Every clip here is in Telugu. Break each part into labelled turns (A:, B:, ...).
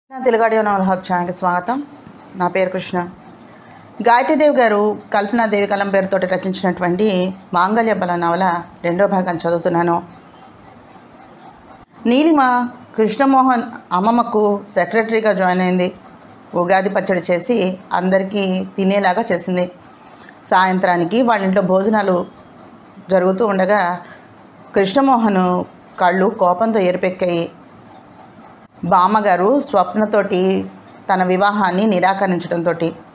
A: నా తెలుగాడియో నవల హబ్ ఛానల్కి స్వాగతం నా పేరు కృష్ణ గాయత్రీదేవి గారు కల్పనాదేవి కలం పేరుతో రచించినటువంటి మాంగళ్య బల నవల రెండో భాగం చదువుతున్నాను నీలిమ కృష్ణమోహన్ అమ్మమ్మకు సెక్రటరీగా జాయిన్ అయింది ఉగాది పచ్చడి చేసి అందరికీ తినేలాగా చేసింది సాయంత్రానికి వాళ్ళ ఇంట్లో భోజనాలు జరుగుతూ ఉండగా కృష్ణమోహన్ కళ్ళు కోపంతో ఎరిపెక్కాయి బామ్మగారు స్వప్నతోటి తన వివాహాన్ని నిరాకరించడంతో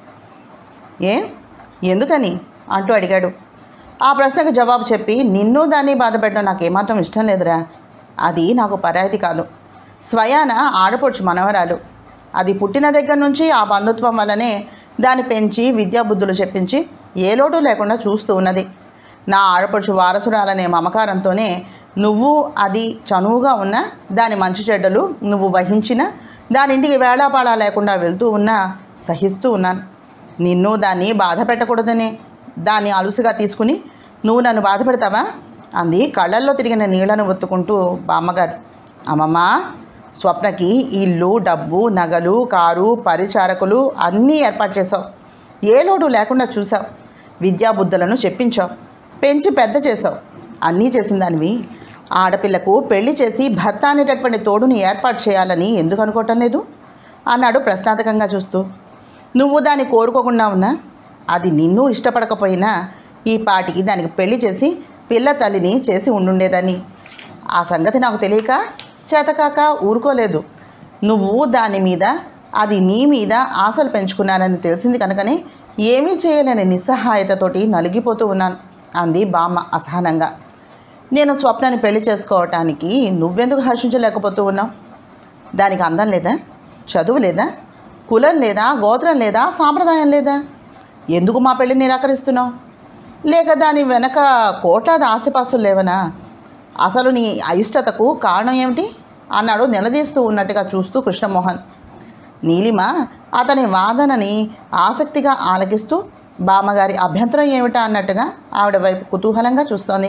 A: ఏ ఎందుకని అంటూ అడిగాడు ఆ ప్రశ్నకు జవాబు చెప్పి నిన్ను దాన్ని బాధపెట్టడం నాకు ఏమాత్రం ఇష్టం లేదురా అది నాకు పరాయితీ కాదు స్వయాన ఆడపడుచు మనవరాలు అది పుట్టిన దగ్గర నుంచి ఆ బంధుత్వం వల్లనే దాన్ని పెంచి విద్యాబుద్ధులు చెప్పించి ఏ లోటు లేకుండా చూస్తూ ఉన్నది నా ఆడపడుచు వారసురాలనే మమకారంతోనే నువ్వు అది చనువుగా ఉన్నా దాని మంచి చెడ్డలు నువ్వు వహించిన దాని ఇంటికి వేళాపాళా లేకుండా వెళ్తూ ఉన్నా సహిస్తూ ఉన్నాను నిన్ను దాన్ని బాధ పెట్టకూడదనే దాన్ని అలుసుగా తీసుకుని నువ్వు నన్ను బాధ పెడతావా అంది కళ్ళల్లో తిరిగిన నీళ్లను ఒత్తుకుంటూ బామ్మగారు అమ్మమ్మ స్వప్నకి ఇల్లు డబ్బు నగలు కారు పరిచారకులు అన్నీ ఏర్పాటు చేసావు ఏ లోటు లేకుండా చూసావు విద్యాబుద్ధులను చెప్పించావు పెంచి పెద్ద చేసావు అన్నీ చేసిన దానివి ఆడపిల్లకు పెళ్లి చేసి భర్త అనేటటువంటి తోడుని ఏర్పాటు చేయాలని ఎందుకు అనుకోవటం లేదు అన్నాడు ప్రశ్నార్థకంగా చూస్తూ నువ్వు దాన్ని కోరుకోకుండా ఉన్నా అది నిన్ను ఇష్టపడకపోయినా ఈ పాటికి దానికి పెళ్లి చేసి పిల్ల తల్లిని చేసి ఉండుండేదాన్ని ఆ సంగతి నాకు తెలియక చేతకాక ఊరుకోలేదు నువ్వు దాని మీద అది నీ మీద ఆశలు పెంచుకున్నానని తెలిసింది కనుకనే ఏమీ చేయలేని నిస్సహాయతతోటి నలిగిపోతూ ఉన్నాను అంది బామ్మ అసహనంగా నేను స్వప్నాన్ని పెళ్లి చేసుకోవటానికి నువ్వెందుకు హర్షించలేకపోతూ ఉన్నావు దానికి అందం లేదా చదువు లేదా కులం లేదా గోత్రం లేదా సాంప్రదాయం లేదా ఎందుకు మా పెళ్లి నిరాకరిస్తున్నావు లేక దాని వెనక కోట్లాది ఆస్తిపాస్తులు లేవనా అసలు నీ అయిష్టతకు కారణం ఏమిటి అన్నాడు నిలదీస్తూ ఉన్నట్టుగా చూస్తూ కృష్ణమోహన్ నీలిమ అతని వాదనని ఆసక్తిగా ఆలకిస్తూ బామ్మగారి అభ్యంతరం ఏమిటా అన్నట్టుగా ఆవిడ వైపు కుతూహలంగా చూస్తోంది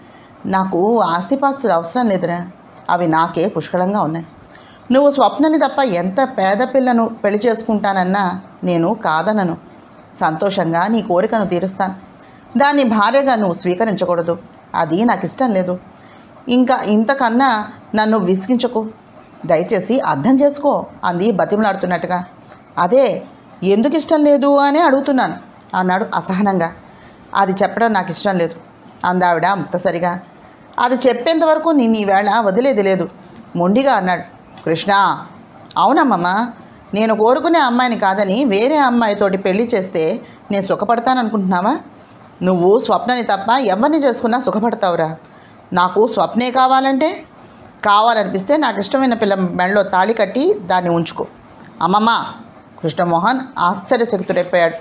A: నాకు ఆస్తిపాస్తులు అవసరం లేదురా అవి నాకే పుష్కలంగా ఉన్నాయి నువ్వు స్వప్నని తప్ప ఎంత పేద పిల్లను పెళ్లి చేసుకుంటానన్నా నేను కాదనను సంతోషంగా నీ కోరికను తీరుస్తాను దాన్ని భార్యగా నువ్వు స్వీకరించకూడదు అది నాకు ఇష్టం లేదు ఇంకా ఇంతకన్నా నన్ను విసిగించకు దయచేసి అర్థం చేసుకో అంది బతిమలాడుతున్నట్టుగా అదే ఎందుకు ఇష్టం లేదు అని అడుగుతున్నాను అన్నాడు అసహనంగా అది చెప్పడం నాకు ఇష్టం లేదు అందావిడ ముక్తసరిగా అది చెప్పేంత వరకు నేను ఈవేళ వదిలేది లేదు మొండిగా అన్నాడు కృష్ణ అవునమ్మమ్మ నేను కోరుకునే అమ్మాయిని కాదని వేరే అమ్మాయితోటి పెళ్లి చేస్తే నేను సుఖపడతాననుకుంటున్నావా నువ్వు స్వప్నని తప్ప ఎవరిని చేసుకున్నా సుఖపడతావురా నాకు స్వప్నే కావాలంటే కావాలనిపిస్తే నాకు ఇష్టమైన పిల్ల మెడలో తాళి కట్టి దాన్ని ఉంచుకో అమ్మమ్మ కృష్ణమోహన్ ఆశ్చర్యచకితుడైపోయాడు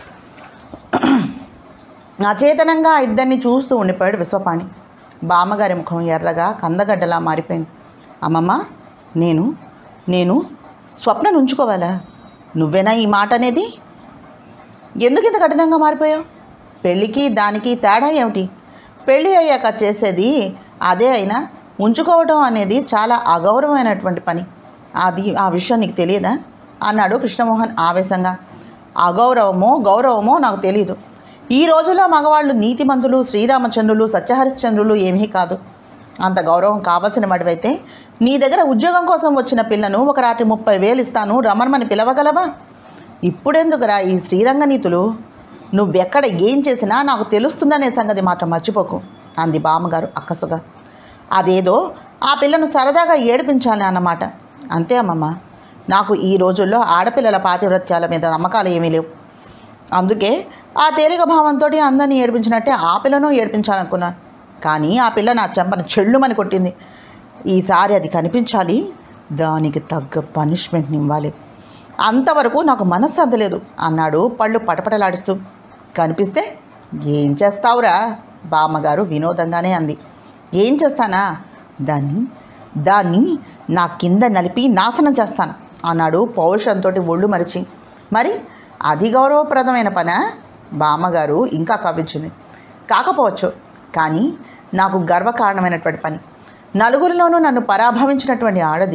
A: అచేతనంగా ఆ ఇద్దరిని చూస్తూ ఉండిపోయాడు విశ్వపాణి బామ్మగారి ముఖం ఎర్రగా కందగడ్డలా మారిపోయింది అమ్మమ్మ నేను నేను స్వప్నను ఉంచుకోవాలా నువ్వేనా ఈ మాట అనేది ఎందుకు ఇంత కఠినంగా మారిపోయావు పెళ్ళికి దానికి తేడా ఏమిటి పెళ్ళి అయ్యాక చేసేది అదే అయినా ఉంచుకోవడం అనేది చాలా అగౌరవమైనటువంటి పని అది ఆ విషయం నీకు తెలియదా అన్నాడు కృష్ణమోహన్ ఆవేశంగా అగౌరవమో గౌరవమో నాకు తెలియదు ఈ రోజుల్లో మగవాళ్ళు నీతిమంతులు శ్రీరామచంద్రులు సత్యహరిశ్చంద్రులు ఏమీ కాదు అంత గౌరవం కావలసిన వాడివైతే నీ దగ్గర ఉద్యోగం కోసం వచ్చిన పిల్లను ఒక రాత్రి ముప్పై వేలు ఇస్తాను రమణమని పిలవగలవా ఇప్పుడెందుకురా ఈ శ్రీరంగ నీతులు నువ్వెక్కడ ఏం చేసినా నాకు తెలుస్తుందనే సంగతి మాత్రం మర్చిపోకు అంది బామ్మగారు అక్కసుగా అదేదో ఆ పిల్లను సరదాగా ఏడిపించాలి అన్నమాట అంతే అమ్మమ్మ నాకు ఈ రోజుల్లో ఆడపిల్లల పాతివ్రత్యాల మీద నమ్మకాలు ఏమీ లేవు అందుకే ఆ తేలిక భావంతో అందరినీ ఏడిపించినట్టే ఆ పిల్లను ఏడిపించాలనుకున్నాను కానీ ఆ పిల్ల నా చెంపను చెళ్ళుమని కొట్టింది ఈసారి అది కనిపించాలి దానికి తగ్గ పనిష్మెంట్ని ఇవ్వాలి అంతవరకు నాకు మనశ్శాంతి లేదు అన్నాడు పళ్ళు పటపటలాడిస్తూ కనిపిస్తే ఏం చేస్తావురా బామ్మగారు వినోదంగానే అంది ఏం చేస్తానా దాన్ని దాన్ని నా కింద నలిపి నాశనం చేస్తాను అన్నాడు పౌరుషంతో ఒళ్ళు మరిచి మరి అది గౌరవప్రదమైన పనా బామ్మగారు ఇంకా కవ్వించింది కాకపోవచ్చు కానీ నాకు గర్వకారణమైనటువంటి పని నలుగురిలోనూ నన్ను పరాభవించినటువంటి ఆడది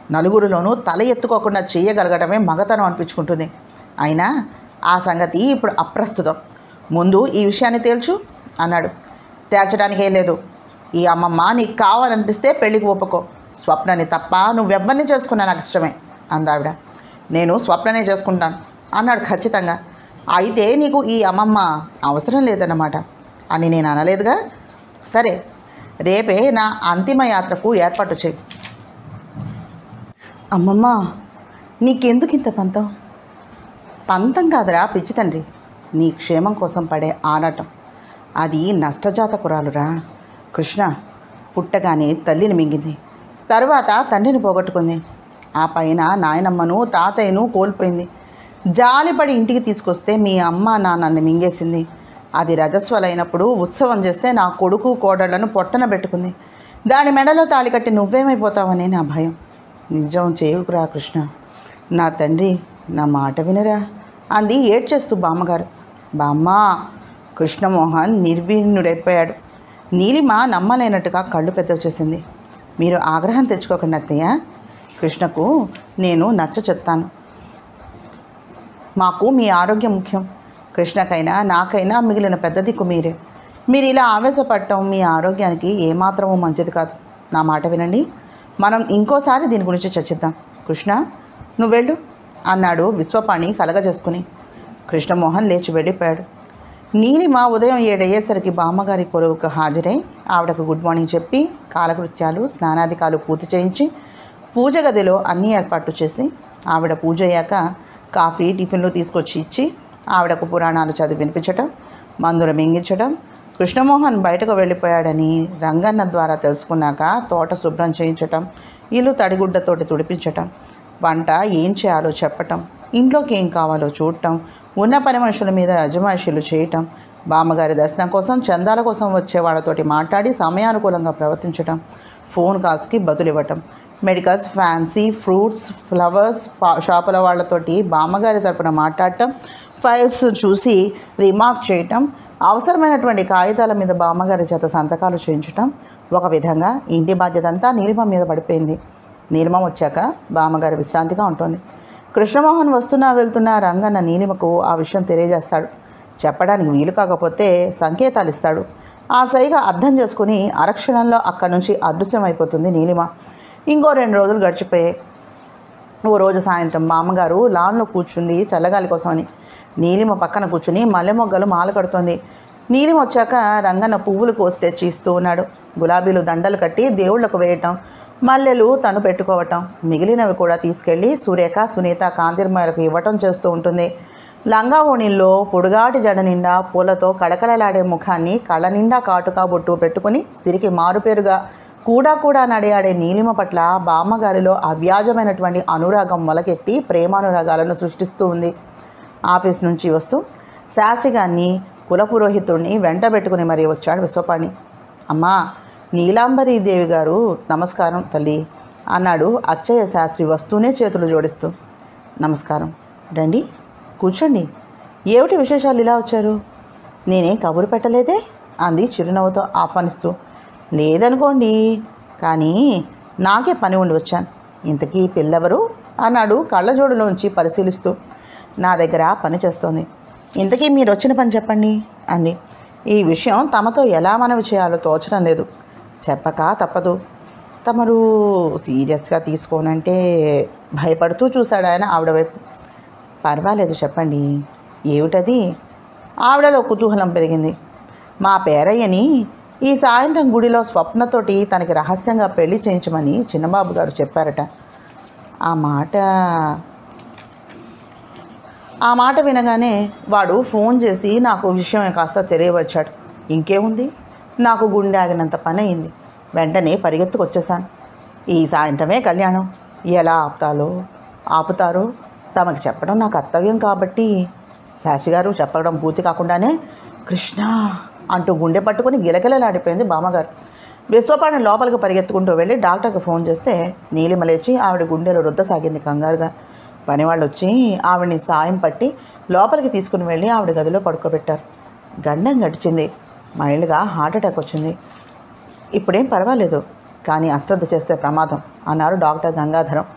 A: నలుగురిలోనూ తల ఎత్తుకోకుండా చేయగలగడమే మగతనం అనిపించుకుంటుంది అయినా ఆ సంగతి ఇప్పుడు అప్రస్తుతం ముందు ఈ విషయాన్ని తేల్చు అన్నాడు తేల్చడానికి ఏం లేదు ఈ అమ్మమ్మ నీకు కావాలనిపిస్తే పెళ్ళికి ఒప్పుకో స్వప్నని తప్ప నువ్వెవ్వరిని చేసుకున్నా నాకు ఇష్టమే అందావిడ నేను స్వప్ననే చేసుకుంటాను అన్నాడు ఖచ్చితంగా అయితే నీకు ఈ అమ్మమ్మ అవసరం లేదన్నమాట అని నేను అనలేదుగా సరే రేపే నా అంతిమ యాత్రకు ఏర్పాటు చేయి అమ్మమ్మ నీకెందుకు ఇంత పంతం పంతం కాదురా పిచ్చి తండ్రి నీ క్షేమం కోసం పడే ఆరాటం అది నష్టజాతకురాలురా కృష్ణ పుట్టగానే తల్లిని మింగింది తరువాత తండ్రిని పోగొట్టుకుంది ఆ పైన నాయనమ్మను తాతయ్యను కోల్పోయింది జాలిపడి ఇంటికి తీసుకొస్తే మీ అమ్మ నాన్నని మింగేసింది అది రజస్వలైనప్పుడు ఉత్సవం చేస్తే నా కొడుకు కోడళ్లను పొట్టన పెట్టుకుంది దాని మెడలో తాళి కట్టి నువ్వేమైపోతావని నా భయం నిజం చేయుకురా కృష్ణ నా తండ్రి నా మాట వినరా అంది ఏడ్చేస్తూ బామ్మగారు బామ్మ కృష్ణమోహన్ నిర్వీణుడైపోయాడు నీలిమ నమ్మలేనట్టుగా కళ్ళు పెద్దవి చేసింది మీరు ఆగ్రహం తెచ్చుకోకండి అత్తయ్య కృష్ణకు నేను నచ్చ చెప్తాను మాకు మీ ఆరోగ్యం ముఖ్యం కృష్ణకైనా నాకైనా మిగిలిన పెద్ద దిక్కు మీరే మీరు ఇలా ఆవేశపడటం మీ ఆరోగ్యానికి ఏమాత్రమూ మంచిది కాదు నా మాట వినండి మనం ఇంకోసారి దీని గురించి చర్చిద్దాం కృష్ణ నువ్వు వెళ్ళు అన్నాడు విశ్వపాణి కలగజేసుకుని కృష్ణమోహన్ లేచి వెళ్ళిపోయాడు నీలిమ ఉదయం ఏడయ్యేసరికి బామ్మగారి కొలువుకు హాజరై ఆవిడకు గుడ్ మార్నింగ్ చెప్పి కాలకృత్యాలు స్నానాధికాలు పూర్తి చేయించి పూజ గదిలో అన్ని ఏర్పాట్లు చేసి ఆవిడ పూజ అయ్యాక కాఫీ టిఫిన్లు తీసుకొచ్చి ఇచ్చి ఆవిడకు పురాణాలు చదివి వినిపించటం మందులు మింగించడం కృష్ణమోహన్ బయటకు వెళ్ళిపోయాడని రంగన్న ద్వారా తెలుసుకున్నాక తోట శుభ్రం చేయించటం ఇల్లు తడిగుడ్డతోటి తుడిపించటం వంట ఏం చేయాలో చెప్పటం ఇంట్లోకి ఏం కావాలో చూడటం ఉన్న పని మనుషుల మీద అజమాయిషీలు చేయటం బామ్మగారి దర్శనం కోసం చందాల కోసం వచ్చే వాళ్ళతోటి మాట్లాడి సమయానుకూలంగా ప్రవర్తించటం ఫోన్ కాల్స్కి బదులు ఇవ్వటం మెడికల్స్ ఫ్యాన్సీ ఫ్రూట్స్ ఫ్లవర్స్ పా- షాపుల వాళ్ళతోటి బామ్మగారి తరపున మాట్లాడటం ఫైల్స్ చూసి రిమార్క్ చేయటం అవసరమైనటువంటి కాగితాల మీద బామ్మగారి చేత సంతకాలు చేయించటం ఒక విధంగా ఇంటి బాధ్యత అంతా నీలిమ మీద పడిపోయింది నీలిమ వచ్చాక బామ్మగారి విశ్రాంతిగా ఉంటుంది కృష్ణమోహన్ వస్తున్నా వెళ్తున్నా రంగన్న నీలిమకు ఆ విషయం తెలియజేస్తాడు చెప్పడానికి వీలు కాకపోతే సంకేతాలు ఇస్తాడు ఆ సైగ అర్థం చేసుకుని అరక్షణంలో అక్కడి నుంచి అదృశ్యమైపోతుంది నీలిమ ఇంకో రెండు రోజులు గడిచిపోయాయి ఓ రోజు సాయంత్రం మామగారు లాన్లో కూర్చుంది చల్లగాలి కోసమని నీలిమ పక్కన కూర్చుని మల్లె మొగ్గలు మాల కడుతోంది నీలిమ వచ్చాక రంగన్న పువ్వులు కోసి తెచ్చి ఇస్తూ ఉన్నాడు గులాబీలు దండలు కట్టి దేవుళ్లకు వేయటం మల్లెలు తను పెట్టుకోవటం మిగిలినవి కూడా తీసుకెళ్ళి సురేఖ సునీత కాంతిర్మలకు ఇవ్వటం చేస్తూ ఉంటుంది లంగా ఓణిల్లో పొడుగాటి జడ నిండా పూలతో కళకళలాడే ముఖాన్ని కళ్ళ నిండా కాటుకా బొట్టు పెట్టుకుని సిరికి మారుపేరుగా కూడా కూడా నడియాడే నీలిమ పట్ల బామ్మగారిలో అవ్యాజమైనటువంటి అనురాగం మొలకెత్తి ప్రేమానురాగాలను సృష్టిస్తూ ఉంది ఆఫీస్ నుంచి వస్తూ శాస్త్రి గారిని కులపురోహితుడిని వెంట పెట్టుకుని మరీ వచ్చాడు విశ్వపాణి అమ్మా నీలాంబరి దేవి గారు నమస్కారం తల్లి అన్నాడు అచ్చయ్య శాస్త్రి వస్తూనే చేతులు జోడిస్తూ నమస్కారం రండి కూర్చోండి ఏమిటి విశేషాలు ఇలా వచ్చారు నేనేం కబురు పెట్టలేదే అంది చిరునవ్వుతో ఆహ్వానిస్తూ లేదనుకోండి కానీ నాకే పని ఉండి వచ్చాను ఇంతకీ పిల్లెవరు అన్నాడు కళ్ళజోడులోంచి పరిశీలిస్తూ నా దగ్గర పని చేస్తోంది ఇంతకీ మీరు వచ్చిన పని చెప్పండి అంది ఈ విషయం తమతో ఎలా మనవి చేయాలో తోచడం లేదు చెప్పక తప్పదు తమరు సీరియస్గా తీసుకోనంటే భయపడుతూ చూశాడు ఆయన ఆవిడ వైపు పర్వాలేదు చెప్పండి ఏమిటది ఆవిడలో కుతూహలం పెరిగింది మా పేరయ్యని ఈ సాయంత్రం గుడిలో స్వప్నతోటి తనకి రహస్యంగా పెళ్లి చేయించమని చిన్నబాబు గారు చెప్పారట ఆ మాట ఆ మాట వినగానే వాడు ఫోన్ చేసి నాకు విషయం కాస్త తెలియవచ్చాడు ఇంకేముంది నాకు గుండె ఆగినంత పని అయింది వెంటనే పరిగెత్తుకొచ్చేసాను ఈ సాయంత్రమే కళ్యాణం ఎలా ఆపుతాలో ఆపుతారో తమకి చెప్పడం నా కర్తవ్యం కాబట్టి శాస్త్రి గారు చెప్పడం పూర్తి కాకుండానే కృష్ణ అంటూ గుండె పట్టుకుని గిలగిలలాడిపోయింది బామ్మగారు విశ్వపాణి లోపలికి పరిగెత్తుకుంటూ వెళ్ళి డాక్టర్కి ఫోన్ చేస్తే నీలిమ లేచి ఆవిడ గుండెలో రుద్దసాగింది కంగారుగా పనివాళ్ళు వచ్చి ఆవిడని సాయం పట్టి లోపలికి తీసుకుని వెళ్ళి ఆవిడ గదిలో పడుకోబెట్టారు గండం గడిచింది మైల్డ్గా హార్ట్ అటాక్ వచ్చింది ఇప్పుడేం పర్వాలేదు కానీ అశ్రద్ధ చేస్తే ప్రమాదం అన్నారు డాక్టర్ గంగాధరం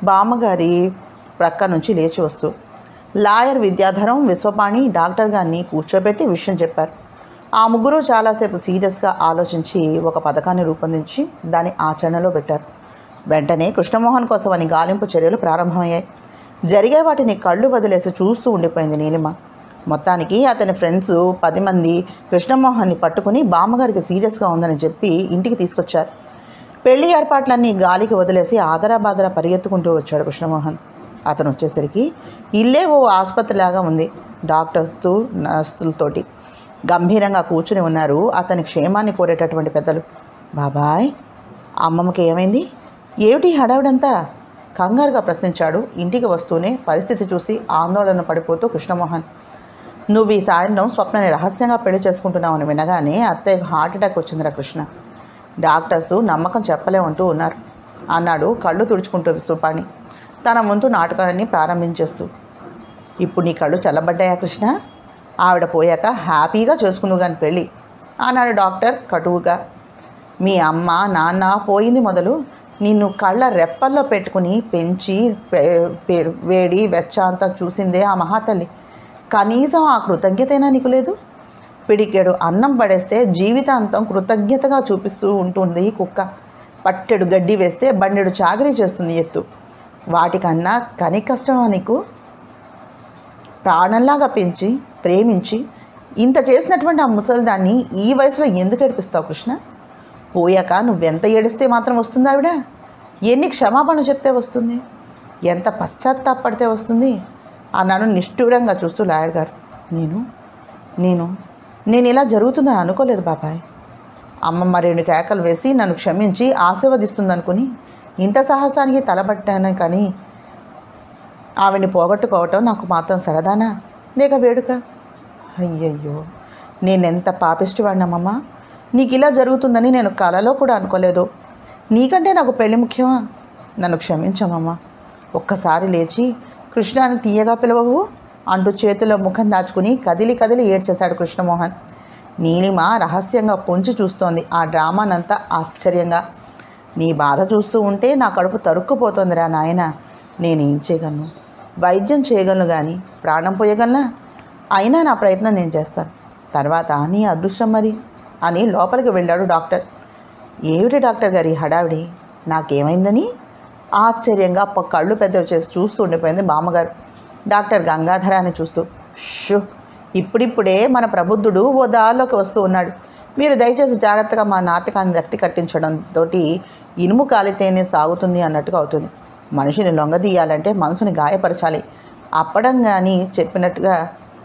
A: బామ్మగారి ప్రక్క నుంచి లేచి వస్తూ లాయర్ విద్యాధరం విశ్వపాణి డాక్టర్ గారిని కూర్చోబెట్టి విషయం చెప్పారు ఆ ముగ్గురు చాలాసేపు సీరియస్గా ఆలోచించి ఒక పథకాన్ని రూపొందించి దాన్ని ఆచరణలో పెట్టారు వెంటనే కృష్ణమోహన్ కోసం అని గాలింపు చర్యలు ప్రారంభమయ్యాయి జరిగే వాటిని కళ్ళు వదిలేసి చూస్తూ ఉండిపోయింది నీలిమ మొత్తానికి అతని ఫ్రెండ్స్ పది మంది కృష్ణమోహన్ని పట్టుకుని బామ్మగారికి సీరియస్గా ఉందని చెప్పి ఇంటికి తీసుకొచ్చారు పెళ్లి ఏర్పాట్లన్నీ గాలికి వదిలేసి ఆదరాబాదరా పరిగెత్తుకుంటూ వచ్చాడు కృష్ణమోహన్ అతను వచ్చేసరికి ఇల్లే ఓ ఆసుపత్రిలాగా ఉంది డాక్టర్స్తో నర్సులతోటి గంభీరంగా కూర్చుని ఉన్నారు అతని క్షేమాన్ని కోరేటటువంటి పెద్దలు బాబాయ్ అమ్మమ్మకి ఏమైంది ఏమిటి హడావిడంతా కంగారుగా ప్రశ్నించాడు ఇంటికి వస్తూనే పరిస్థితి చూసి ఆందోళన పడిపోతూ కృష్ణమోహన్ నువ్వు ఈ సాయంత్రం స్వప్నని రహస్యంగా పెళ్లి చేసుకుంటున్నావని వినగానే అత్తయ్యకు హార్ట్ అటాక్ వచ్చిందిరా కృష్ణ డాక్టర్స్ నమ్మకం చెప్పలేమంటూ ఉన్నారు అన్నాడు కళ్ళు తుడుచుకుంటూ విశ్వపాణి తన ముందు నాటకాన్ని ప్రారంభించేస్తూ ఇప్పుడు నీ కళ్ళు చల్లబడ్డాయా కృష్ణ ఆవిడ పోయాక హ్యాపీగా చేసుకున్నావు కానీ పెళ్ళి అన్నాడు డాక్టర్ కటువుగా మీ అమ్మ నాన్న పోయింది మొదలు నిన్ను కళ్ళ రెప్పల్లో పెట్టుకుని పెంచి పే- పే- వేడి వెచ్చ అంతా చూసిందే ఆ మహాతల్లి కనీసం ఆ కృతజ్ఞతైనా నీకు లేదు పిడికెడు అన్నం పడేస్తే జీవితాంతం కృతజ్ఞతగా చూపిస్తూ ఉంటుంది కుక్క పట్టెడు గడ్డి వేస్తే బండెడు చాకరీ చేస్తుంది ఎత్తు వాటికన్నా కని కష్టమా నీకు ప్రాణంలాగా పెంచి ప్రేమించి ఇంత చేసినటువంటి ఆ ముసలిదాన్ని ఈ వయసులో ఎందుకు ఏడిపిస్తావు కృష్ణ పోయాక నువ్వెంత ఏడిస్తే మాత్రం వస్తుంది ఆవిడ ఎన్ని క్షమాపణ చెప్తే వస్తుంది ఎంత పశ్చాత్తాపడితే వస్తుంది అన్నాను నిష్ఠూరంగా చూస్తూ లాయర్ గారు నేను నేను నేను ఇలా జరుగుతుందని అనుకోలేదు బాబాయ్ అమ్మమ్మ రెండు కేకలు వేసి నన్ను క్షమించి ఆశీర్వదిస్తుందనుకుని ఇంత సాహసానికి తలబట్టాను కానీ ఆవిడ్ని పోగొట్టుకోవటం నాకు మాత్రం సరదానా లేక వేడుక అయ్యయ్యో నేనెంత పాపిష్టివాడినమ్మమ్మ నీకు ఇలా జరుగుతుందని నేను కలలో కూడా అనుకోలేదు నీకంటే నాకు పెళ్లి ముఖ్యమా నన్ను క్షమించమమ్మా ఒక్కసారి లేచి కృష్ణాని తీయగా పిలవవు అంటూ చేతిలో ముఖం దాచుకుని కదిలి కదిలి ఏడ్చేశాడు కృష్ణమోహన్ నీలిమ రహస్యంగా పొంచి చూస్తోంది ఆ డ్రామానంతా ఆశ్చర్యంగా నీ బాధ చూస్తూ ఉంటే నా కడుపు తరుక్కుపోతోందిరా నాయన నేనేం చేయగలను వైద్యం చేయగలను కానీ ప్రాణం పోయగలనా అయినా నా ప్రయత్నం నేను చేస్తాను తర్వాత నీ అదృష్టం మరి అని లోపలికి వెళ్ళాడు డాక్టర్ ఏమిటి డాక్టర్ గారి హడావిడి నాకేమైందని ఆశ్చర్యంగా ప- కళ్ళు పెద్దవి చేసి చూస్తూ ఉండిపోయింది బామ్మగారు డాక్టర్ గంగాధరాన్ని చూస్తూ షు ఇప్పుడిప్పుడే మన ప్రబుద్ధుడు ఓ దారిలోకి వస్తూ ఉన్నాడు మీరు దయచేసి జాగ్రత్తగా మా నాటకాన్ని రక్తి కట్టించడంతో ఇనుము కాలితేనే సాగుతుంది అన్నట్టుగా అవుతుంది మనిషిని లొంగదీయాలంటే మనసుని గాయపరచాలి అప్పడం కానీ చెప్పినట్టుగా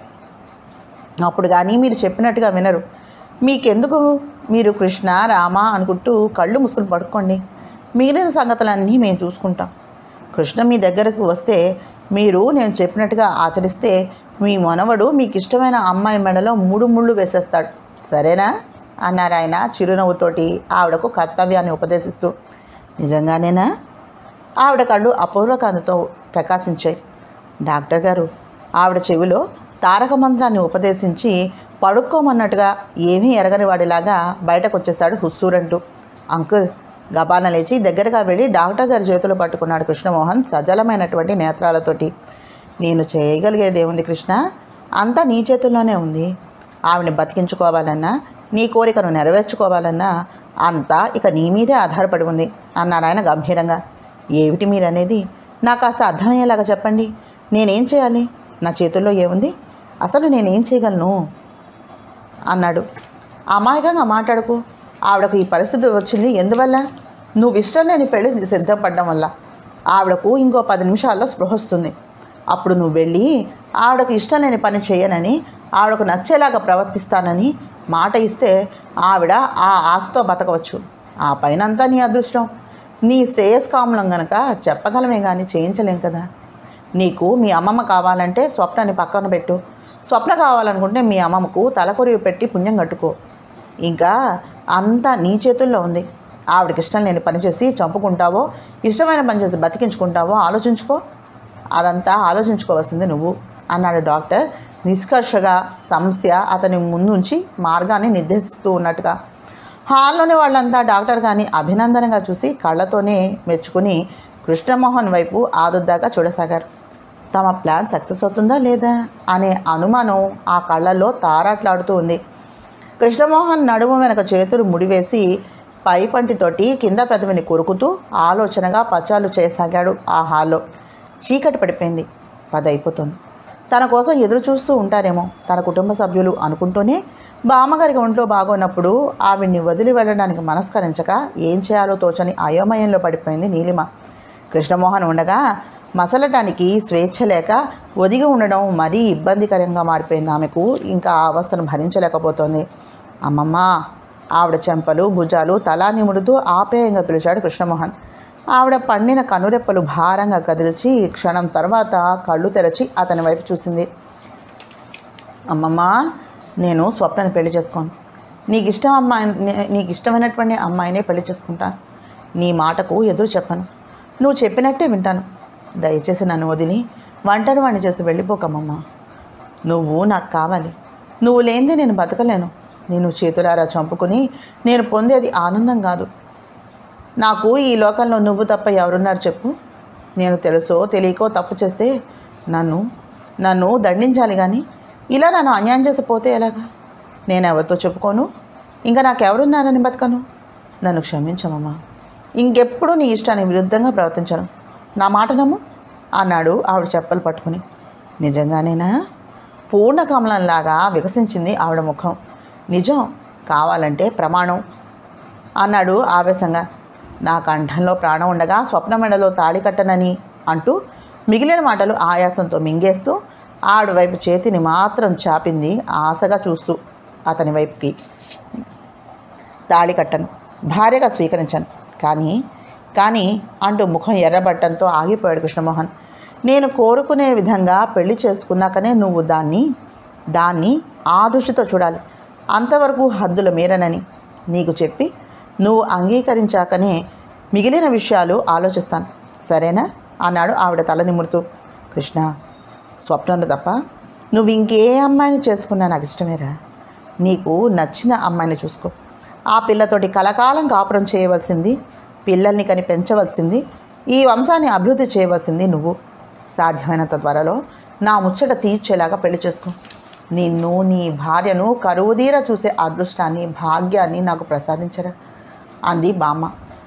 A: అప్పుడు కానీ మీరు చెప్పినట్టుగా వినరు మీకెందుకు మీరు కృష్ణ రామ అనుకుంటూ కళ్ళు మూసుకుని పడుకోండి మిగిలిన సంగతులన్నీ మేము చూసుకుంటాం కృష్ణ మీ దగ్గరకు వస్తే మీరు నేను చెప్పినట్టుగా ఆచరిస్తే మీ మనవడు మీకు ఇష్టమైన అమ్మాయి మెడలో మూడు ముళ్ళు వేసేస్తాడు సరేనా అన్నారు ఆయన చిరునవ్వుతోటి ఆవిడకు కర్తవ్యాన్ని ఉపదేశిస్తూ నిజంగానేనా ఆవిడ కళ్ళు అపూర్వకాంతితో ప్రకాశించాయి డాక్టర్ గారు ఆవిడ చెవిలో తారక మంత్రాన్ని ఉపదేశించి పడుకోమన్నట్టుగా ఏమీ ఎరగని వాడిలాగా బయటకు వచ్చేసాడు హుస్సూరంటూ అంకుల్ గబాన లేచి దగ్గరగా వెళ్ళి డాక్టర్ గారి చేతులు పట్టుకున్నాడు కృష్ణమోహన్ సజలమైనటువంటి నేత్రాలతోటి నేను చేయగలిగేదేముంది కృష్ణ అంతా నీ చేతుల్లోనే ఉంది ఆవిడని బతికించుకోవాలన్నా నీ కోరికను నెరవేర్చుకోవాలన్నా అంతా ఇక నీ మీదే ఆధారపడి ఉంది అన్నారు ఆయన గంభీరంగా ఏమిటి మీరనేది నాకు కాస్త అర్థమయ్యేలాగా చెప్పండి నేనేం చేయాలి నా చేతుల్లో ఏముంది అసలు నేనేం చేయగలను అన్నాడు అమాయకంగా మాట్లాడకు ఆవిడకు ఈ పరిస్థితి వచ్చింది ఎందువల్ల నువ్వు ఇష్టం లేని పెళ్లి సిద్ధపడడం వల్ల ఆవిడకు ఇంకో పది నిమిషాల్లో స్పృహ వస్తుంది అప్పుడు నువ్వు వెళ్ళి ఆవిడకు ఇష్టం లేని పని చేయనని ఆవిడకు నచ్చేలాగా ప్రవర్తిస్తానని మాట ఇస్తే ఆవిడ ఆ ఆశతో బతకవచ్చు ఆ పైనంతా నీ అదృష్టం నీ శ్రేయస్కాములం గనక చెప్పగలమే కానీ చేయించలేం కదా నీకు మీ అమ్మమ్మ కావాలంటే స్వప్నని పక్కన పెట్టు స్వప్న కావాలనుకుంటే మీ అమ్మమ్మకు తలకొరివి పెట్టి పుణ్యం కట్టుకో ఇంకా అంతా నీ చేతుల్లో ఉంది ఆవిడకి ఇష్టం లేని పని చేసి చంపుకుంటావో ఇష్టమైన పని చేసి బతికించుకుంటావో ఆలోచించుకో అదంతా ఆలోచించుకోవాల్సింది నువ్వు అన్నాడు డాక్టర్ నిష్కర్షగా సమస్య అతని ముందుంచి మార్గాన్ని నిర్దేశిస్తూ ఉన్నట్టుగా హాల్లోని వాళ్ళంతా డాక్టర్ గారిని అభినందనగా చూసి కళ్ళతోనే మెచ్చుకుని కృష్ణమోహన్ వైపు ఆదుద్దాగా చూడసాగారు తమ ప్లాన్ సక్సెస్ అవుతుందా లేదా అనే అనుమానం ఆ కళ్ళల్లో తారాట్లాడుతూ ఉంది కృష్ణమోహన్ నడుము వెనక చేతులు ముడివేసి పై పంటితోటి కింద పెదవిని కొరుకుతూ ఆలోచనగా పచాలు చేయసాగాడు ఆ హాల్లో చీకటి పడిపోయింది పది అయిపోతుంది తన కోసం ఎదురు చూస్తూ ఉంటారేమో తన కుటుంబ సభ్యులు అనుకుంటూనే బామ్మగారికి ఒంట్లో బాగోనప్పుడు ఆవిడ్ని వదిలి వెళ్ళడానికి మనస్కరించక ఏం చేయాలో తోచని అయోమయంలో పడిపోయింది నీలిమ కృష్ణమోహన్ ఉండగా మసలటానికి స్వేచ్ఛ లేక ఒదిగి ఉండడం మరీ ఇబ్బందికరంగా మారిపోయింది ఆమెకు ఇంకా ఆ అవస్థను భరించలేకపోతోంది అమ్మమ్మ ఆవిడ చెంపలు భుజాలు తలా నిముడుతూ ఆప్యాయంగా పిలిచాడు కృష్ణమోహన్ ఆవిడ పండిన కనురెప్పలు భారంగా కదిల్చి క్షణం తర్వాత కళ్ళు తెరచి అతని వైపు చూసింది అమ్మమ్మ నేను స్వప్నని పెళ్లి చేసుకోను నీకు ఇష్టం అమ్మాయి నీ- నీకు ఇష్టమైనటువంటి అమ్మాయినే పెళ్లి చేసుకుంటాను నీ మాటకు ఎదురు చెప్పను నువ్వు చెప్పినట్టే వింటాను దయచేసి నన్ను వదిలి ఒంటరి వాడిని చేసి వెళ్ళిపోకమ్మమ్మ నువ్వు నాకు కావాలి నువ్వు లేనిదే నేను బతకలేను నేను చేతులారా చంపుకుని నేను పొందేది ఆనందం కాదు నాకు ఈ లోకంలో నువ్వు తప్ప ఎవరున్నారు చెప్పు నేను తెలుసో తెలియకో తప్పు చేస్తే నన్ను నన్ను దండించాలి కానీ ఇలా నన్ను అన్యాయం చేసి పోతే ఎలాగా నేను ఎవరితో చెప్పుకోను ఇంకా నాకెవరున్నారని బతకను నన్ను క్షమించమమ్మా ఇంకెప్పుడు నీ ఇష్టానికి విరుద్ధంగా ప్రవర్తించను నా మాట నమ్ము అన్నాడు ఆవిడ చెప్పలు పట్టుకుని నిజంగానేనా పూర్ణ కమలంలాగా వికసించింది ఆవిడ ముఖం నిజం కావాలంటే ప్రమాణం అన్నాడు ఆవేశంగా నా కంఠంలో ప్రాణం ఉండగా స్వప్న మెడలో తాళి కట్టనని అంటూ మిగిలిన మాటలు ఆయాసంతో మింగేస్తూ ఆవిడ వైపు చేతిని మాత్రం చాపింది ఆశగా చూస్తూ అతని వైపుకి తాళి కట్టను భార్యగా స్వీకరించాను కానీ కానీ అంటూ ముఖం ఎర్రబట్టంతో ఆగిపోయాడు కృష్ణమోహన్ నేను కోరుకునే విధంగా పెళ్లి చేసుకున్నాకనే నువ్వు దాన్ని దాన్ని ఆ దృష్టితో చూడాలి అంతవరకు హద్దుల మీరనని నీకు చెప్పి నువ్వు అంగీకరించాకనే మిగిలిన విషయాలు ఆలోచిస్తాను సరేనా అన్నాడు ఆవిడ తల నిమురుతూ కృష్ణ స్వప్నంలో తప్ప నువ్వు ఇంకే అమ్మాయిని చేసుకున్నా నాకు ఇష్టమేరా నీకు నచ్చిన అమ్మాయిని చూసుకో ఆ పిల్లతోటి కలకాలం కాపురం చేయవలసింది పిల్లల్ని కని పెంచవలసింది ఈ వంశాన్ని అభివృద్ధి చేయవలసింది నువ్వు సాధ్యమైనంత త్వరలో నా ముచ్చట తీర్చేలాగా పెళ్లి చేసుకో నిన్ను నీ భార్యను కరువుదీర చూసే అదృష్టాన్ని భాగ్యాన్ని నాకు ప్రసాదించరా అంది బామ్మ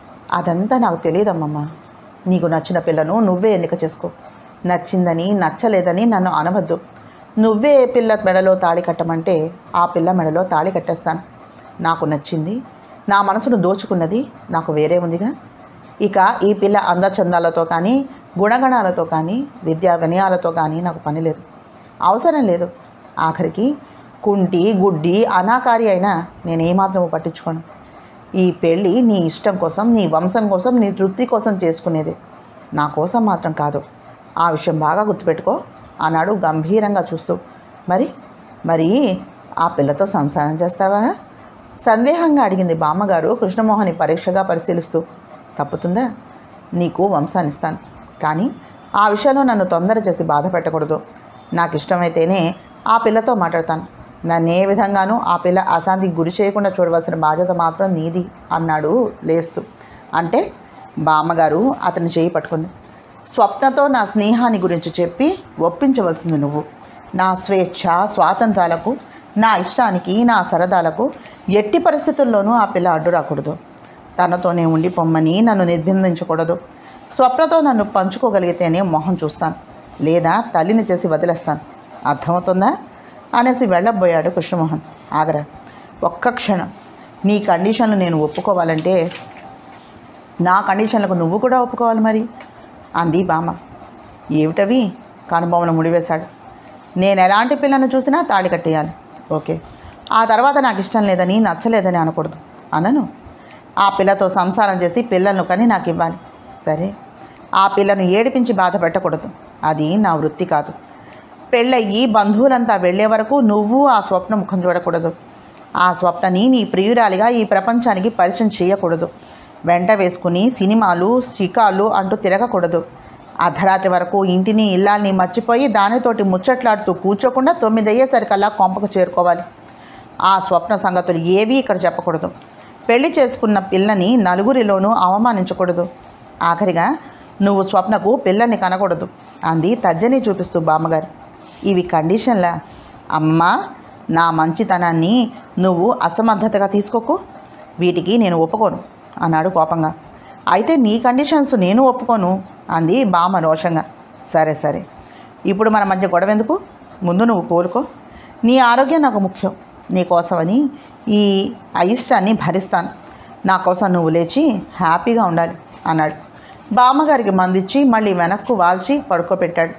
A: అదంతా నాకు తెలియదమ్మమ్మ నీకు నచ్చిన పిల్లను నువ్వే ఎన్నిక చేసుకో నచ్చిందని నచ్చలేదని నన్ను అనవద్దు నువ్వే ఏ పిల్ల మెడలో తాళి కట్టమంటే ఆ పిల్ల మెడలో తాళి కట్టేస్తాను నాకు నచ్చింది నా మనసును దోచుకున్నది నాకు వేరే ఉందిగా ఇక ఈ పిల్ల అందచందాలతో కానీ గుణగణాలతో కానీ విద్యా వినయాలతో కానీ నాకు పని లేదు అవసరం లేదు ఆఖరికి కుంటి గుడ్డి అనాకారి అయినా నేనేమాత్రము పట్టించుకోను ఈ పెళ్ళి నీ ఇష్టం కోసం నీ వంశం కోసం నీ తృప్తి కోసం చేసుకునేది నా కోసం మాత్రం కాదు ఆ విషయం బాగా గుర్తుపెట్టుకో అన్నాడు గంభీరంగా చూస్తూ మరి మరి ఆ పిల్లతో సంసారం చేస్తావా సందేహంగా అడిగింది బామ్మగారు కృష్ణమోహన్ని పరీక్షగా పరిశీలిస్తూ తప్పుతుందా నీకు వంశాన్ని ఇస్తాను కానీ ఆ విషయంలో నన్ను తొందర చేసి బాధ పెట్టకూడదు నాకు ఇష్టమైతేనే ఆ పిల్లతో మాట్లాడతాను నన్ను ఏ విధంగానూ ఆ పిల్ల అశాంతికి గురి చేయకుండా చూడవలసిన బాధ్యత మాత్రం నీది అన్నాడు లేస్తూ అంటే బామ్మగారు అతని చేయి పట్టుకుంది స్వప్నతో నా స్నేహాన్ని గురించి చెప్పి ఒప్పించవలసింది నువ్వు నా స్వేచ్ఛ స్వాతంత్రాలకు నా ఇష్టానికి నా సరదాలకు ఎట్టి పరిస్థితుల్లోనూ ఆ పిల్ల అడ్డు రాకూడదు తనతోనే ఉండి పొమ్మని నన్ను నిర్బంధించకూడదు స్వప్నతో నన్ను పంచుకోగలిగితేనే మొహం చూస్తాను లేదా తల్లిని చేసి వదిలేస్తాను అర్థమవుతుందా అనేసి వెళ్ళబోయాడు కృష్ణమోహన్ ఆగరా ఒక్క క్షణం నీ కండిషన్లు నేను ఒప్పుకోవాలంటే నా కండిషన్లకు నువ్వు కూడా ఒప్పుకోవాలి మరి అంది బామ్మ ఏమిటవి కనుబొమ్మను ముడివేశాడు నేను ఎలాంటి పిల్లను చూసినా తాడి కట్టేయాలి ఓకే ఆ తర్వాత నాకు ఇష్టం లేదని నచ్చలేదని అనకూడదు అనను ఆ పిల్లతో సంసారం చేసి పిల్లలను కని నాకు ఇవ్వాలి సరే ఆ పిల్లను ఏడిపించి బాధ పెట్టకూడదు అది నా వృత్తి కాదు పెళ్ళయ్యి బంధువులంతా వెళ్ళే వరకు నువ్వు ఆ స్వప్న ముఖం చూడకూడదు ఆ స్వప్నని నీ ప్రియురాలిగా ఈ ప్రపంచానికి పరిచయం చేయకూడదు వెంట వేసుకుని సినిమాలు షికాలు అంటూ తిరగకూడదు అర్ధరాత్రి వరకు ఇంటిని ఇల్లాల్ని మర్చిపోయి దానితోటి ముచ్చట్లాడుతూ కూర్చోకుండా తొమ్మిది అయ్యేసరికల్లా కొంపకు చేరుకోవాలి ఆ స్వప్న సంగతులు ఏవీ ఇక్కడ చెప్పకూడదు పెళ్లి చేసుకున్న పిల్లని నలుగురిలోనూ అవమానించకూడదు ఆఖరిగా నువ్వు స్వప్నకు పిల్లని కనకూడదు అంది తజ్జని చూపిస్తూ బామ్మగారు ఇవి కండిషన్లా అమ్మా నా మంచితనాన్ని నువ్వు అసమర్థతగా తీసుకోకు వీటికి నేను ఒప్పుకోను అన్నాడు కోపంగా అయితే నీ కండిషన్స్ నేను ఒప్పుకోను అంది బామ్మ రోషంగా సరే సరే ఇప్పుడు మన మధ్య గొడవ ఎందుకు ముందు నువ్వు కోలుకో నీ ఆరోగ్యం నాకు ముఖ్యం నీ కోసమని ఈ అయిష్టాన్ని భరిస్తాను నా కోసం నువ్వు లేచి హ్యాపీగా ఉండాలి అన్నాడు బామ్మగారికి మందిచ్చి మళ్ళీ వెనక్కు వాల్చి పడుకోబెట్టాడు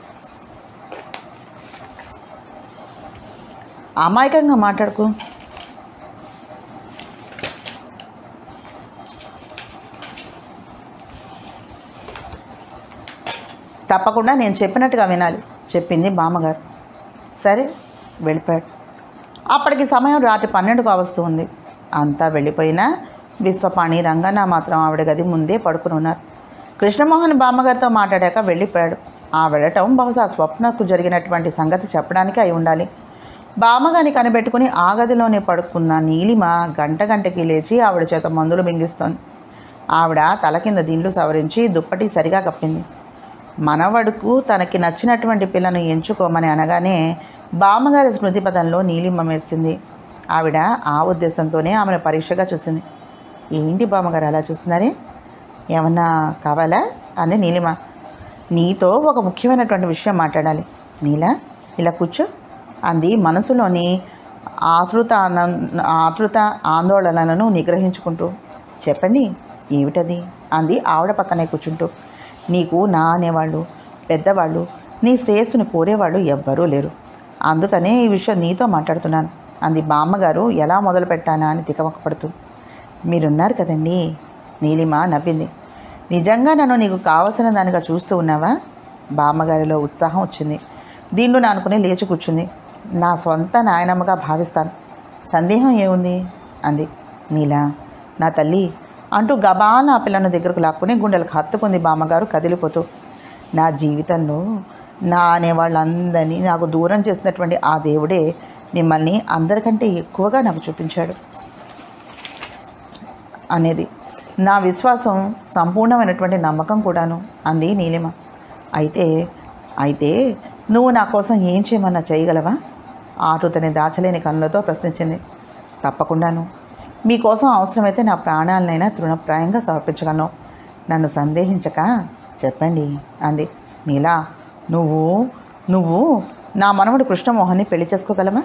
A: అమాయకంగా మాట్లాడుకో తప్పకుండా నేను చెప్పినట్టుగా వినాలి చెప్పింది బామ్మగారు సరే వెళ్ళిపోయాడు అప్పటికి సమయం రాత్రి పన్నెండు కావస్తూ ఉంది అంతా వెళ్ళిపోయినా విశ్వపాణి రంగన్న మాత్రం ఆవిడ గది ముందే పడుకుని ఉన్నారు కృష్ణమోహన్ బామ్మగారితో మాట్లాడాక వెళ్ళిపోయాడు ఆ వెళ్ళటం బహుశా స్వప్నకు జరిగినటువంటి సంగతి చెప్పడానికి అయి ఉండాలి బామ్మగారిని కనిపెట్టుకుని ఆ గదిలోనే పడుకున్న నీలిమ గంట గంటకి లేచి ఆవిడ చేత మందులు మింగిస్తోంది ఆవిడ తల కింద దిండ్లు సవరించి దుప్పటి సరిగా కప్పింది మనవడుకు తనకి నచ్చినటువంటి పిల్లను ఎంచుకోమని అనగానే బామ్మగారి స్మృతి పదంలో నీలిమ వేసింది ఆవిడ ఆ ఉద్దేశంతోనే ఆమెను పరీక్షగా చూసింది ఏంటి బామ్మగారు అలా చూస్తున్నారే ఏమన్నా కావాలా అంది నీలిమ నీతో ఒక ముఖ్యమైనటువంటి విషయం మాట్లాడాలి నీలా ఇలా కూర్చో అంది మనసులోని ఆతృత ఆన- ఆతృత ఆందోళనలను నిగ్రహించుకుంటూ చెప్పండి ఏమిటది అంది ఆవిడ పక్కనే కూర్చుంటూ నీకు నా అనేవాళ్ళు పెద్దవాళ్ళు నీ శ్రేయస్సుని కోరేవాళ్ళు ఎవ్వరూ లేరు అందుకనే ఈ విషయం నీతో మాట్లాడుతున్నాను అంది బామ్మగారు ఎలా మొదలు పెట్టానా అని తికమకపడుతూ మీరున్నారు కదండి నీలిమ నవ్వింది నిజంగా నన్ను నీకు కావలసిన దానిగా చూస్తూ ఉన్నావా బామ్మగారిలో ఉత్సాహం వచ్చింది దీంట్లో నానుకుని లేచి కూర్చుంది నా సొంత నాయనమ్మగా భావిస్తాను సందేహం ఏముంది అంది నీలా నా తల్లి అంటూ గబాన ఆ పిల్లను దగ్గరకు లాక్కుని గుండెలకు హత్తుకుంది బామ్మగారు కదిలిపోతూ నా జీవితంలో నా అనే వాళ్ళందరినీ నాకు దూరం చేసినటువంటి ఆ దేవుడే మిమ్మల్ని అందరికంటే ఎక్కువగా నాకు చూపించాడు అనేది నా విశ్వాసం సంపూర్ణమైనటువంటి నమ్మకం కూడాను అంది నీలిమ అయితే అయితే నువ్వు నా కోసం ఏం చేయమన్నా చేయగలవా ఆటుతని దాచలేని కన్నులతో ప్రశ్నించింది తప్పకుండాను మీకోసం అవసరమైతే నా ప్రాణాలనైనా తృణప్రాయంగా సమర్పించగలను నన్ను సందేహించక చెప్పండి అంది నీలా నువ్వు నువ్వు నా మనవడు కృష్ణమోహన్ని పెళ్లి చేసుకోగలవా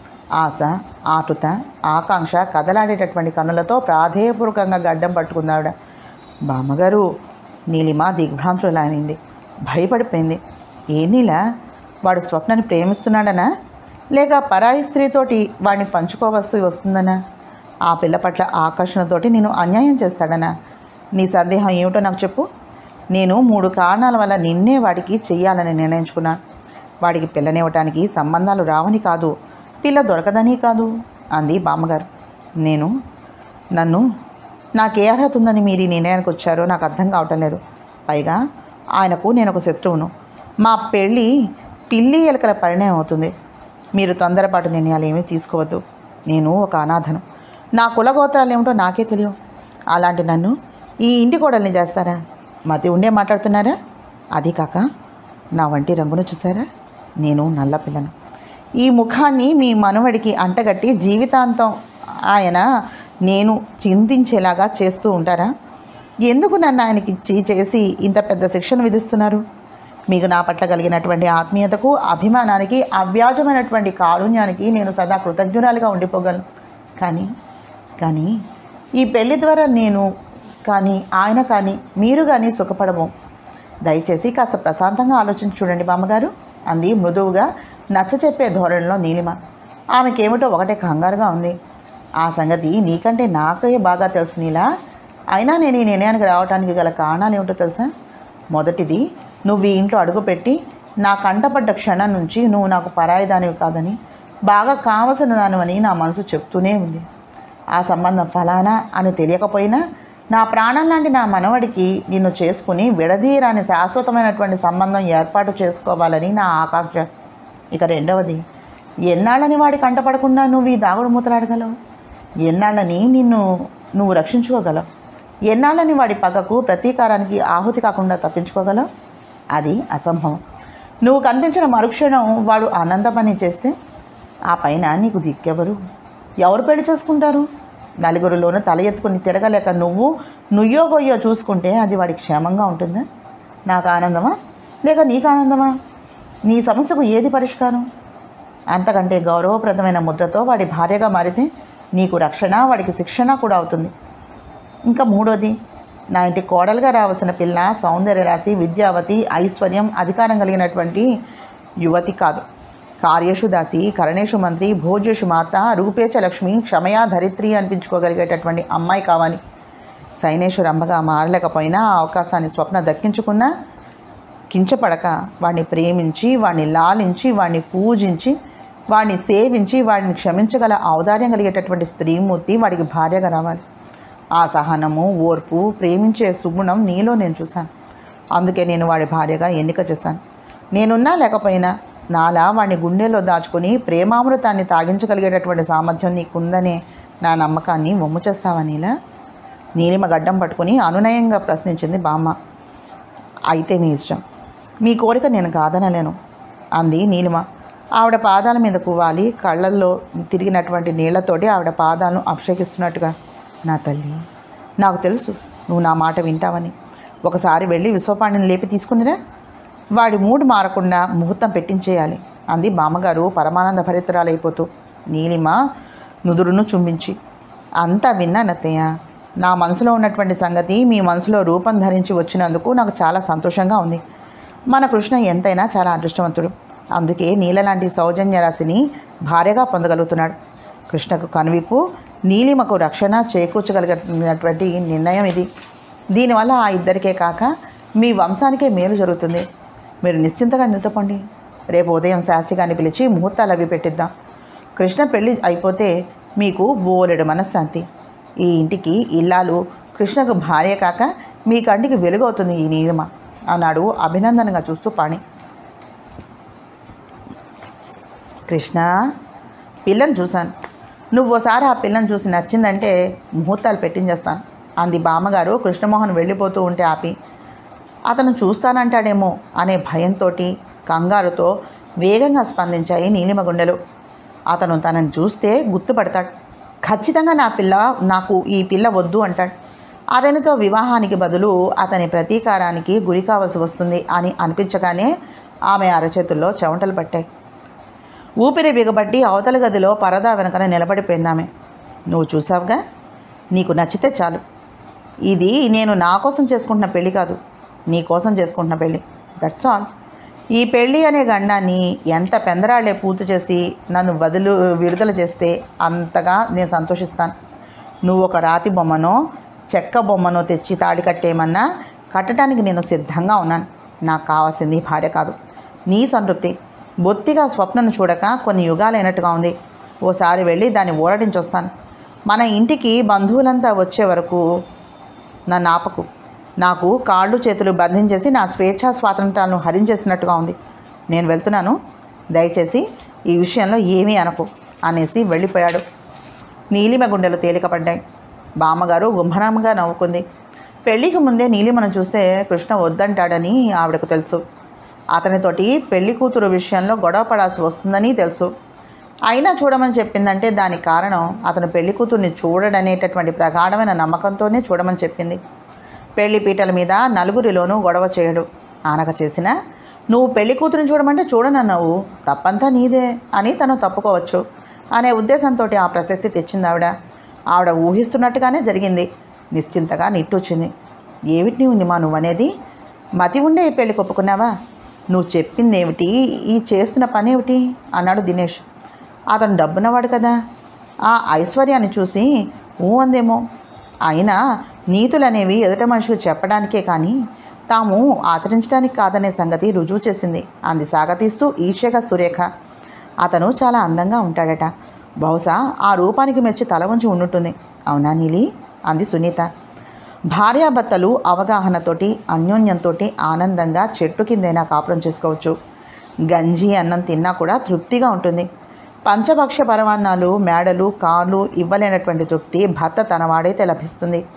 A: ఆశ ఆటుత ఆకాంక్ష కదలాడేటటువంటి కన్నులతో ప్రాధేయపూర్వకంగా గడ్డం పట్టుకుందావిడ బామ్మగారు నీలిమ దిగ్భ్రాంతులైంది భయపడిపోయింది ఏ నీలా వాడు స్వప్నని ప్రేమిస్తున్నాడనా లేక పరాయి స్త్రీతోటి వాడిని పంచుకోవలసి వస్తుందనా ఆ పిల్ల పట్ల ఆకర్షణతోటి నేను అన్యాయం చేస్తాడనా నీ సందేహం ఏమిటో నాకు చెప్పు నేను మూడు కారణాల వల్ల నిన్నే వాడికి చెయ్యాలని నిర్ణయించుకున్నాను వాడికి పిల్లనివ్వటానికి సంబంధాలు రావని కాదు పిల్ల దొరకదని కాదు అంది బామ్మగారు నేను నన్ను నాకే అర్హత ఉందని మీరు ఈ నిర్ణయానికి వచ్చారో నాకు అర్థం కావటం లేదు పైగా ఆయనకు నేను ఒక శత్రువును మా పెళ్ళి పిల్లి ఎలకల పరిణయం అవుతుంది మీరు తొందరపాటు నిర్ణయాలు ఏమీ తీసుకోవద్దు నేను ఒక అనాథను నా కులగోత్రాలు ఏమిటో నాకే తెలియవు అలాంటి నన్ను ఈ ఇంటి కోడల్ని చేస్తారా మతి ఉండే మాట్లాడుతున్నారా అది కాక నా వంటి రంగును చూసారా నేను నల్ల పిల్లను ఈ ముఖాన్ని మీ మనవడికి అంటగట్టి జీవితాంతం ఆయన నేను చింతించేలాగా చేస్తూ ఉంటారా ఎందుకు నన్ను ఆయనకి ఇచ్చి చేసి ఇంత పెద్ద శిక్షను విధిస్తున్నారు మీకు నా పట్ల కలిగినటువంటి ఆత్మీయతకు అభిమానానికి అవ్యాజమైనటువంటి కారుణ్యానికి నేను సదా కృతజ్ఞురాలుగా ఉండిపోగలను కానీ కానీ ఈ పెళ్లి ద్వారా నేను కానీ ఆయన కానీ మీరు కానీ సుఖపడము దయచేసి కాస్త ప్రశాంతంగా ఆలోచించి చూడండి బామ్మగారు అంది మృదువుగా నచ్చ చెప్పే ధోరణిలో నీలిమ ఆమెకేమిటో ఒకటే కంగారుగా ఉంది ఆ సంగతి నీకంటే నాకే బాగా తెలుసు నీలా అయినా నేను ఈ నిర్ణయానికి రావడానికి గల కారణాలు ఏమిటో తెలుసా మొదటిది నువ్వు ఈ ఇంట్లో అడుగుపెట్టి నా కంటపడ్డ క్షణం నుంచి నువ్వు నాకు పరాయిదానివి కాదని బాగా కావలసిన దానివని నా మనసు చెప్తూనే ఉంది ఆ సంబంధం ఫలానా అని తెలియకపోయినా నా ప్రాణం లాంటి నా మనవడికి నిన్ను చేసుకుని విడదీయరాని శాశ్వతమైనటువంటి సంబంధం ఏర్పాటు చేసుకోవాలని నా ఆకాంక్ష ఇక రెండవది ఎన్నాళ్ళని వాడి కంటపడకుండా నువ్వు ఈ దాగుడు మూతలాడగలవు ఎన్నాళ్ళని నిన్ను నువ్వు రక్షించుకోగలవు ఎన్నాళ్ళని వాడి పగకు ప్రతీకారానికి ఆహుతి కాకుండా తప్పించుకోగలవు అది అసంభవం నువ్వు కనిపించిన మరుక్షణం వాడు ఆనందపని చేస్తే ఆ పైన నీకు దిక్కెవరు ఎవరు పెళ్లి చేసుకుంటారు నలుగురిలోనూ తల ఎత్తుకుని తిరగలేక నువ్వు నుయ్యో గొయ్యో చూసుకుంటే అది వాడికి క్షేమంగా ఉంటుందా నాకు ఆనందమా లేక నీకు ఆనందమా నీ సమస్యకు ఏది పరిష్కారం అంతకంటే గౌరవప్రదమైన ముద్రతో వాడి భార్యగా మారితే నీకు రక్షణ వాడికి శిక్షణ కూడా అవుతుంది ఇంకా మూడోది నా ఇంటి కోడలుగా రావాల్సిన పిల్ల సౌందర్య రాశి విద్యావతి ఐశ్వర్యం అధికారం కలిగినటువంటి యువతి కాదు కార్యేషు దాసి కరణేషు మంత్రి భోజ్యేషు మాత రూపేచ లక్ష్మి క్షమయా ధరిత్రి అనిపించుకోగలిగేటటువంటి అమ్మాయి కావాలి సైనేషు రంభగా మారలేకపోయినా ఆ అవకాశాన్ని స్వప్న దక్కించుకున్నా కించపడక వాడిని ప్రేమించి వాడిని లాలించి వాడిని పూజించి వాడిని సేవించి వాడిని క్షమించగల ఔదార్యం కలిగేటటువంటి స్త్రీమూర్తి వాడికి భార్యగా రావాలి ఆ సహనము ఓర్పు ప్రేమించే సుగుణం నీలో నేను చూశాను అందుకే నేను వాడి భార్యగా ఎన్నిక చేశాను నేనున్నా లేకపోయినా నాలా వాడిని గుండెల్లో దాచుకొని ప్రేమామృతాన్ని తాగించగలిగేటటువంటి సామర్థ్యం నీకుందనే నా నమ్మకాన్ని వమ్ము చేస్తావా నీలా నీలిమ గడ్డం పట్టుకుని అనునయంగా ప్రశ్నించింది బామ్మ అయితే మీ ఇష్టం మీ కోరిక నేను కాదనలేను అంది నీలిమ ఆవిడ పాదాల మీద కువ్వాలి కళ్ళల్లో తిరిగినటువంటి నీళ్లతోటి ఆవిడ పాదాలను అభిషేకిస్తున్నట్టుగా నా తల్లి నాకు తెలుసు నువ్వు నా మాట వింటావని ఒకసారి వెళ్ళి విశ్వపాణిని లేపి తీసుకునిరా వాడి మూడు మారకుండా ముహూర్తం పెట్టించేయాలి అంది బామ్మగారు పరమానంద భరితురాలైపోతూ నీలిమ నుదురును చుంబించి అంతా విన్నా నత్తయ్య నా మనసులో ఉన్నటువంటి సంగతి మీ మనసులో రూపం ధరించి వచ్చినందుకు నాకు చాలా సంతోషంగా ఉంది మన కృష్ణ ఎంతైనా చాలా అదృష్టవంతుడు అందుకే నీల లాంటి సౌజన్య రాశిని భార్యగా పొందగలుగుతున్నాడు కృష్ణకు కనువిప్పు నీలిమకు రక్షణ చేకూర్చగలిగినటువంటి నిర్ణయం ఇది దీనివల్ల ఆ ఇద్దరికే కాక మీ వంశానికే మేలు జరుగుతుంది మీరు నిశ్చింతగా నిలపండి రేపు ఉదయం శాస్త్రి గారిని పిలిచి ముహూర్తాలు అవి పెట్టిద్దాం కృష్ణ పెళ్ళి అయిపోతే మీకు బోలెడు మనశ్శాంతి ఈ ఇంటికి ఇల్లాలు కృష్ణకు భార్య కాక మీ కంటికి వెలుగవుతుంది ఈ నీలిమ అన్నాడు అభినందనగా చూస్తూ పాణి కృష్ణ పిల్లని చూశాను నువ్వు ఓసారి ఆ పిల్లని చూసి నచ్చిందంటే ముహూర్తాలు పెట్టించేస్తాను అంది బామ్మగారు కృష్ణమోహన్ వెళ్ళిపోతూ ఉంటే ఆపి అతను చూస్తానంటాడేమో అనే భయంతో కంగారుతో వేగంగా స్పందించాయి నీలిమ గుండెలు అతను తనని చూస్తే గుర్తుపడతాడు ఖచ్చితంగా నా పిల్ల నాకు ఈ పిల్ల వద్దు అంటాడు అతనితో వివాహానికి బదులు అతని ప్రతీకారానికి గురి కావలసి వస్తుంది అని అనిపించగానే ఆమె అరచేతుల్లో చెమటలు పట్టాయి ఊపిరి బిగబట్టి అవతల గదిలో పరదా వెనకన నిలబడిపోయింది ఆమె నువ్వు చూసావుగా నీకు నచ్చితే చాలు ఇది నేను నా కోసం చేసుకుంటున్న పెళ్ళి కాదు నీ కోసం చేసుకుంటున్న పెళ్ళి దట్స్ ఆల్ ఈ పెళ్ళి అనే గండాన్ని ఎంత పెందరాళ్లే పూర్తి చేసి నన్ను వదులు విడుదల చేస్తే అంతగా నేను సంతోషిస్తాను నువ్వు ఒక రాతి బొమ్మనో చెక్క బొమ్మనో తెచ్చి తాడి కట్టేయమన్నా కట్టడానికి నేను సిద్ధంగా ఉన్నాను నాకు కావాల్సింది భార్య కాదు నీ సంతృప్తి బొత్తిగా స్వప్నను చూడక కొన్ని యుగాలైనట్టుగా ఉంది ఓసారి వెళ్ళి దాన్ని ఊరడించొస్తాను మన ఇంటికి బంధువులంతా వచ్చే వరకు నన్ను ఆపకు నాకు కాళ్ళు చేతులు బంధించేసి నా స్వేచ్ఛా స్వాతంత్రాలను హరించేసినట్టుగా ఉంది నేను వెళ్తున్నాను దయచేసి ఈ విషయంలో ఏమీ అనకు అనేసి వెళ్ళిపోయాడు నీలిమ గుండెలు తేలికపడ్డాయి బామ్మగారు గుంభనంగా నవ్వుకుంది పెళ్లికి ముందే నీలిమను చూస్తే కృష్ణ వద్దంటాడని ఆవిడకు తెలుసు అతనితోటి పెళ్లి కూతురు విషయంలో గొడవ పడాల్సి వస్తుందని తెలుసు అయినా చూడమని చెప్పిందంటే దానికి కారణం అతను పెళ్లి కూతుర్ని చూడడనేటటువంటి ప్రగాఢమైన నమ్మకంతోనే చూడమని చెప్పింది పెళ్లి పీటల మీద నలుగురిలోనూ గొడవ చేయడు ఆనక చేసినా నువ్వు పెళ్లి కూతురిని చూడమంటే చూడనన్నావు తప్పంతా నీదే అని తను తప్పుకోవచ్చు అనే ఉద్దేశంతో ఆ ప్రసక్తి తెచ్చింది ఆవిడ ఆవిడ ఊహిస్తున్నట్టుగానే జరిగింది నిశ్చింతగా నిట్టూచింది ఏమిటి నువ్వు మా నువ్వనేది మతి ఉండే ఈ పెళ్లికి ఒప్పుకున్నావా నువ్వు చెప్పింది ఏమిటి ఈ చేస్తున్న పని ఏమిటి అన్నాడు దినేష్ అతను డబ్బున్నవాడు కదా ఆ ఐశ్వర్యాన్ని చూసి ఊ అందేమో అయినా నీతులు అనేవి ఎదుట మనుషులు చెప్పడానికే కానీ తాము ఆచరించడానికి కాదనే సంగతి రుజువు చేసింది అంది సాగతీస్తూ ఈర్ష్యగా సురేఖ అతను చాలా అందంగా ఉంటాడట బహుశా ఆ రూపానికి మెచ్చి తల ఉంచి ఉండుంటుంది అవునా నీలి అంది సునీత భార్యాభర్తలు అవగాహనతోటి అన్యోన్యంతో ఆనందంగా చెట్టు కిందైనా కాపురం చేసుకోవచ్చు గంజి అన్నం తిన్నా కూడా తృప్తిగా ఉంటుంది పంచభక్ష పరమాన్నాలు మేడలు కార్లు ఇవ్వలేనటువంటి తృప్తి భర్త తనవాడైతే లభిస్తుంది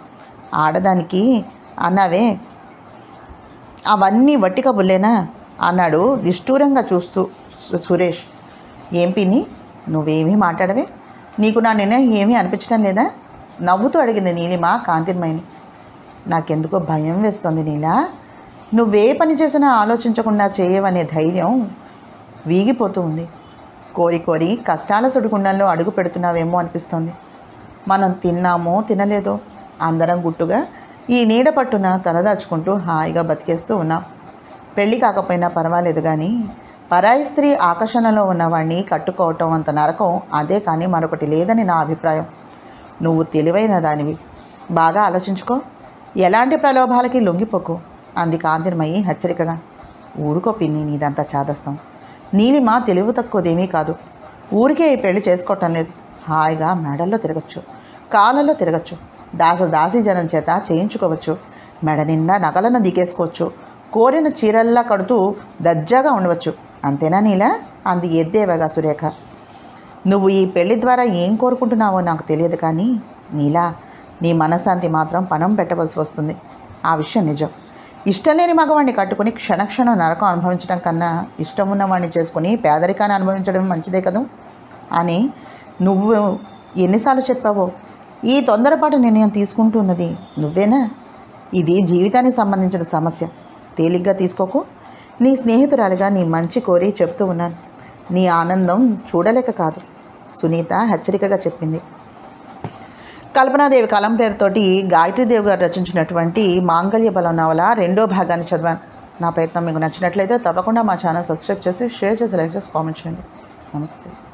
A: ఆడదానికి అన్నావే అవన్నీ వట్టి కబుర్లేనా అన్నాడు నిష్ఠూరంగా చూస్తూ సు- సురేష్ ఏం పిన్ని నువ్వేమీ మాట్లాడవే నీకు నా నిర్ణయం ఏమీ అనిపించడం లేదా నవ్వుతూ అడిగింది నీలిమ కాంతిర్మయిని నాకెందుకో భయం వేస్తుంది నీలా నువ్వే పని చేసినా ఆలోచించకుండా చేయవనే ధైర్యం వీగిపోతూ ఉంది కోరి కోరి కష్టాల సుడిగుండంలో అడుగు పెడుతున్నావేమో అనిపిస్తోంది మనం తిన్నామో తినలేదో అందరం గుట్టుగా ఈ నీడ పట్టున తలదాచుకుంటూ హాయిగా బతికేస్తూ ఉన్నాం పెళ్ళి కాకపోయినా పర్వాలేదు కానీ పరాయి స్త్రీ ఆకర్షణలో ఉన్నవాడిని కట్టుకోవటం అంత నరకం అదే కానీ మరొకటి లేదని నా అభిప్రాయం నువ్వు తెలివైన దానివి బాగా ఆలోచించుకో ఎలాంటి ప్రలోభాలకి లొంగిపోకు అంది కాంతిర్మయి హెచ్చరికగా ఊరుకో పిన్ని నీదంతా చాదస్తాం నీలిమ తెలివి తక్కువదేమీ కాదు ఊరికే ఈ పెళ్లి చేసుకోవటం లేదు హాయిగా మెడల్లో తిరగచ్చు కాళ్ళల్లో తిరగచ్చు దాస దాసి జనం చేత చేయించుకోవచ్చు మెడ నిండా నగలను దిగేసుకోవచ్చు కోరిన చీరల్లా కడుతూ దజ్జాగా ఉండవచ్చు అంతేనా నీలా అంది ఎద్దేవగా సురేఖ నువ్వు ఈ పెళ్లి ద్వారా ఏం కోరుకుంటున్నావో నాకు తెలియదు కానీ నీలా నీ మనశ్శాంతి మాత్రం పణం పెట్టవలసి వస్తుంది ఆ విషయం నిజం ఇష్టం లేని మగవాడిని కట్టుకుని క్షణక్షణం నరకం అనుభవించడం కన్నా ఇష్టం ఉన్నవాడిని చేసుకుని పేదరికాన్ని అనుభవించడం మంచిదే కదా అని నువ్వు ఎన్నిసార్లు చెప్పావో ఈ తొందరపాటు నిర్ణయం తీసుకుంటున్నది నువ్వేనా ఇది జీవితానికి సంబంధించిన సమస్య తేలిగ్గా తీసుకోకు నీ స్నేహితురాలిగా నీ మంచి కోరి చెప్తూ ఉన్నాను నీ ఆనందం చూడలేక కాదు సునీత హెచ్చరికగా చెప్పింది కల్పనాదేవి కలం పేరుతోటి గాయత్రీదేవి గారు రచించినటువంటి మాంగళ్య బలం నవల రెండో భాగాన్ని చదివాను నా ప్రయత్నం మీకు నచ్చినట్లయితే తప్పకుండా మా ఛానల్ సబ్స్క్రైబ్ చేసి షేర్ చేసి లైక్ చేసి కామెంట్ చేయండి నమస్తే